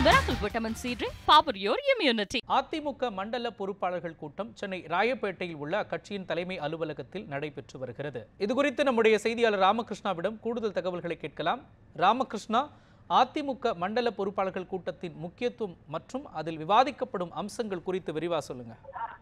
Miracle Vitamin C Drink, power your immunity. AIADMK மண்டல பொறுப்பாளர்கள் கூட்டம் சென்னை ராயப்பேட்டையில் உள்ள அக்கட்சியின் தலைமை அலுவலகத்தில் நடைபெற்று வருகிறது இதுகுறித்து நம்முடைய செய்தியாளர் ராமகிருஷ்ணாவிடம் கூடுதல் தகவல்களை கேட்கலாம் ராமகிருஷ்ணா அதிமுக மண்டல பொறுப்பாளர்கள் கூட்டத்தின் முக்கியத்துவம் மற்றும் அதில் விவாதிக்கப்படும் அம்சங்கள் குறித்து விரிவா சொல்லுங்க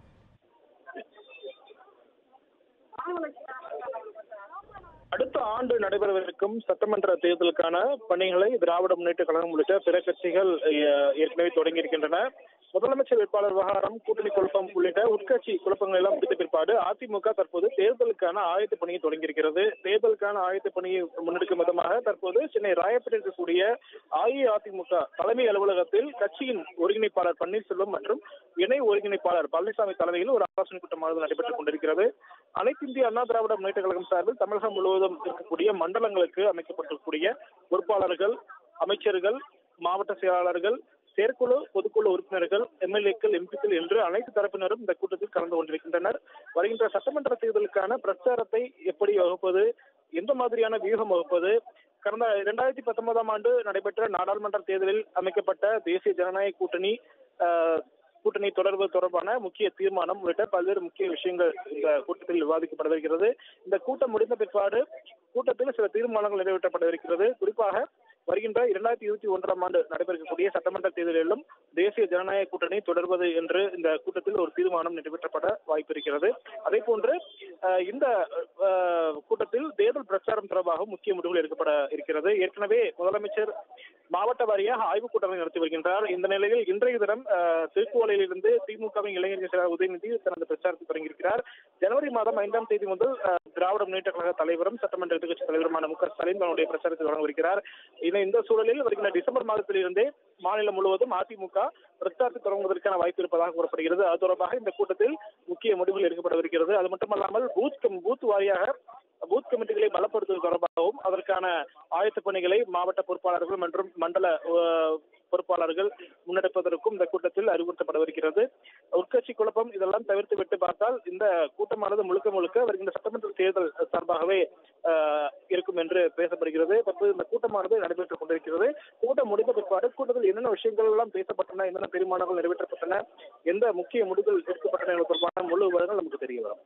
அடுத்த ஆண்டு நடைபெறவிருக்கும் சட்டமன்ற தேர்தலுக்கான பணிகளை திராவிட முன்னேற்ற கழகம் உள்ளிட்ட பிற கட்சிகள் அஹ், ஏற்கனவே தொடங்கி இருக்கின்றன முதலமைச்சர் வேட்பாளர் விவகாரம் கூட்டணி குழப்பம் உள்ளிட்ட உட்கட்சி குழப்பங்கள் எல்லாம் முடித்த பிற்பாடு அதிமுக தற்போது தேர்தலுக்கான ஆயத்த பணியை தொடங்கியிருக்கிறது தேர்தலுக்கான ஆயத்த பணியை முன்னெடுக்கும் விதமாக தற்போது சென்னை ராயப்பேட்டை இருக்கக்கூடிய அஇஅதிமுக தலைமை அலுவலகத்தில் கட்சியின் ஒருங்கிணைப்பாளர் பன்னீர்செல்வம் மற்றும் இணை ஒருங்கிணைப்பாளர் பழனிசாமி தலைமையில் ஒரு ஆலோசனை கூட்டமானது நடைபெற்றுக் கொண்டிருக்கிறது அனைத்து இந்திய அண்ணா திராவிட முன்னேற்ற கழகம் சார்பில் தமிழகம் முழுவதும் இருக்கக்கூடிய மண்டலங்களுக்கு அமைக்கப்பட்டிருக்கக்கூடிய பொறுப்பாளர்கள் அமைச்சர்கள் மாவட்ட செயலாளர்கள் செயற்குழு பொதுக்குழு உறுப்பினர்கள் எம்எல்ஏக்கள் எம்பிக்கள் என்று அனைத்து தரப்பினரும் இந்த கூட்டத்தில் கலந்து கொண்டிருக்கின்றனர் வருகின்ற சட்டமன்ற தேர்தலுக்கான பிரச்சாரத்தை எப்படி வகுப்பது எந்த மாதிரியான வியூகம் வகுப்பது கடந்த இரண்டாயிரத்தி பத்தொன்பதாம் ஆண்டு நடைபெற்ற நாடாளுமன்ற தேர்தலில் அமைக்கப்பட்ட தேசிய ஜனநாயக கூட்டணி ஆஹ், கூட்டணி தொடர்பு தொடர்பான முக்கிய தீர்மானம் உள்ளிட்ட பல்வேறு முக்கிய விஷயங்கள் இந்த கூட்டத்தில் விவாதிக்கப்படவிருக்கிறது இந்த கூட்டம் முடிந்த பிற்பாடு கூட்டத்தில் சில தீர்மானங்கள் நிறைவேற்றப்படவிருக்கிறது குறிப்பாக வருகின்ற இரண்டாயிரத்தி இருபத்தி ஒன்றாம் ஆண்டு நடைபெறக்கூடிய சட்டமன்ற தேர்தலிலும் தேசிய ஜனநாயக கூட்டணி தொடர்வது என்று இந்த கூட்டத்தில் ஒரு தீர்மானம் நிறைவேற்றப்பட வாய்ப்பு இருக்கிறது அதே போன்று அஹ், இந்த அஹ், கூட்டத்தில் தேர்தல் பிரச்சாரம் தொடர்பாக முக்கிய முடிவுகள் எடுக்கப்பட இருக்கிறது ஏற்கனவே முதலமைச்சர் மாவட்ட வாரியாக ஆய்வுக் கூட்டங்களை நடத்தி வருகின்றார் இந்த நிலையில் இன்றைய தினம் அஹ், திருக்குவளையிலிருந்து திமுகவின் இளைஞர் செயலாளர் உதயநிதி தனது பிரச்சாரத்தை தொடங்கியிருக்கிறார் ஜனவரி மாதம் ஐந்தாம் தேதி முதல் அஹ், திராவிட முன்னேற்ற கழக தலைவரும் சட்டமன்ற எதிர்க்கட்சி தலைவருமான மு க ஸ்டாலின் தன்னுடைய பிரச்சாரத்தை தொடங்கவிருக்கிறார் இந்த இந்த சூழலில் வருகின்ற டிசம்பர் மாதத்திலிருந்தே மாநிலம் முழுவதும் அதிமுக பிரச்சாரத்தை தொடங்குவதற்கான வாய்ப்பு இருப்பதாக கூறப்படுகிறது அது தொடர்பாக இந்த கூட்டத்தில் முக்கிய முடிவுகள் எடுக்கப்படவிருக்கிறது அது மட்டுமல்லாமல் பூத் கம்- பூத் வாரியாக பூத் கமிட்டிகளை பலப்படுத்துவது தொடர்பாகவும் அதற்கான ஆயத்த பணிகளை மாவட்ட பொறுப்பாளர்கள் மற்றும் மண்டல அஹ், பொறுப்பாளர்கள் முன்னெடுப்பதற்கும் இந்த கூட்டத்தில் அறிவுறுத்தப்படவிருக்கிறது உட்கட்சி குழப்பம் இதெல்லாம் தவிர்த்து விட்டு பார்த்தால் இந்த கூட்டமானது முழுக்க முழுக்க வருகின்ற சட்டமன்ற தேர்தல் சார்பாகவே அஹ், இருக்கும் என்று பேசப்படுகிறது தற்போது இந்த கூட்டமானது நடைபெற்றுக் கொண்டிருக்கிறது கூட்டம் முடிந்த பிற்பாடு கூட்டத்தில் என்னென்ன விஷயங்கள் எல்லாம் பேசப்பட்டன என்னென்ன தீர்மானங்கள் நிறைவேற்றப்பட்டன எந்த முக்கிய முடிவுகள் எடுக்கப்பட்டன என்பது தொடர்பான முழு விவரங்கள் நமக்கு தெரிய வரும்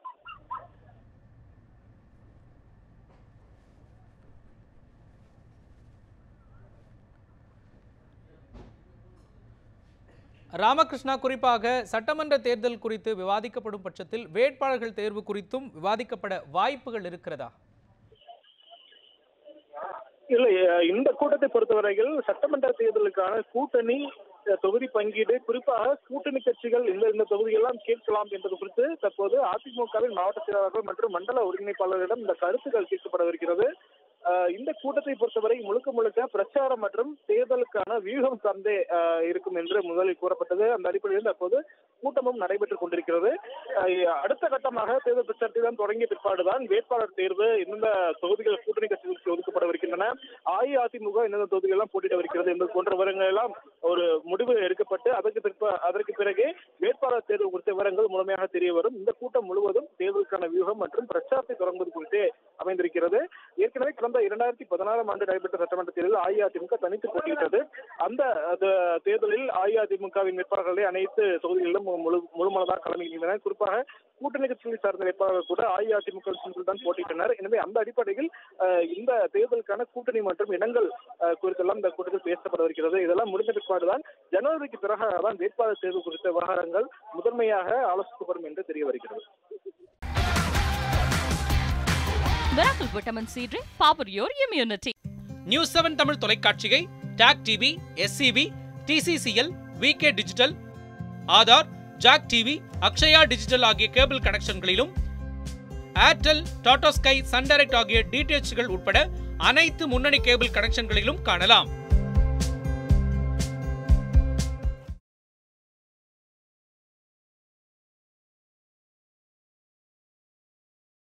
ராமகிருஷ்ணா குறிப்பாக சட்டமன்ற தேர்தல் குறித்து விவாதிக்கப்படும் பட்சத்தில் வேட்பாளர்கள் தேர்வு குறித்தும் விவாதிக்கப்பட வாய்ப்புகள் இருக்கிறதா இல்லை அஹ், இந்த கூட்டத்தை பொறுத்தவரையில் சட்டமன்ற தேர்தலுக்கான கூட்டணி அஹ், தொகுதி பங்கீடு குறிப்பாக கூட்டணி கட்சிகள் இந்த இந்த தொகுதியெல்லாம் கேட்கலாம் என்பது குறித்து தற்போது அதிமுகவின் மாவட்ட செயலாளர்கள் மற்றும் மண்டல ஒருங்கிணைப்பாளர்களிடம் இந்த கருத்துக்கள் கேட்கப்படவிருக்கிறது அஹ், இந்த கூட்டத்தை பொறுத்தவரை முழுக்க முழுக்க பிரச்சாரம் மற்றும் தேர்தலுக்கான வியூகம் சார்ந்தே அஹ், இருக்கும் என்று முதலில் கூறப்பட்டது அந்த அடிப்படையில் தற்போது கூட்டமும் நடைபெற்றுக் கொண்டிருக்கிறது அஹ், அடுத்த கட்டமாக தேர்தல் பிரச்சாரத்தை தான் தொடங்கிய பிற்பாடுதான் வேட்பாளர் தேர்வு எந்தெந்த தொகுதிகள் கூட்டணி கட்சிகளுக்கு ஒதுக்கப்படவிருக்கின்றன அஇஅதிமுக எந்தெந்த தொகுதிகள் எல்லாம் போட்டியிடவிருக்கிறது என்பது போன்ற விவரங்கள் எல்லாம் ஒரு முடிவு எடுக்கப்பட்டு அதற்கு பிற்ப அதற்கு பிறகு வேட்பாளர் தேர்வு குறித்த விவரங்கள் முழுமையாக தெரிய வரும் இந்த கூட்டம் முழுவதும் தேர்தலுக்கான வியூகம் மற்றும் பிரச்சாரத்தை தொடங்குவது குறித்தே அமைந்திருக்கிறது ஏற்கனவே கடந்த இரண்டாயிரத்தி பதினாறாம் ஆண்டு நடைபெற்ற சட்டமன்ற தேர்தலில் அஇஅதிமுக தனித்து போட்டியிட்டது அந்த அது, தேர்தலில் அஇஅதிமுகவின் வேட்பாளர்களை அனைத்து தொகுதிகளிலும் முழு முழுமனதாக களமிடுகின்றனர் குறிப்பாக கூட்டணி கட்சிகளை சார்ந்த வேட்பாளர்கள் கூட அஇஅதிமுக சின்னத்தில் தான் போட்டியிட்டனர் எனவே அந்த அடிப்படையில் அஹ், இந்த தேர்தலுக்கான கூட்டணி மற்றும் இடங்கள் அஹ், குறித்தெல்லாம் இந்த கூட்டத்தில் பேசப்படவிருக்கிறது இதெல்லாம் முடிந்த பிற்பாடுதான் ஜனவரிக்கு பிறகு தான் வேட்பாளர் தேர்வு குறித்த விவகாரங்கள் முதன்மையாக ஆலோசிக்கப்படும் என்று தெரிய வருகிறது Miracle Vitamin C Drink, power your immunity. News seven Tamil தொலைக்காட்சியை TAC TV SCV TCCL VK digital Aadhaar Jack TV Akshaya digital ஆகிய கேபிள் கனெக்ஷன்களிலும் Airtel Tata Sky Sun Direct ஆகிய டிடிஎச்கள் உட்பட அனைத்து முன்னணி கேபிள் கனெக்ஷன்களிலும் காணலாம்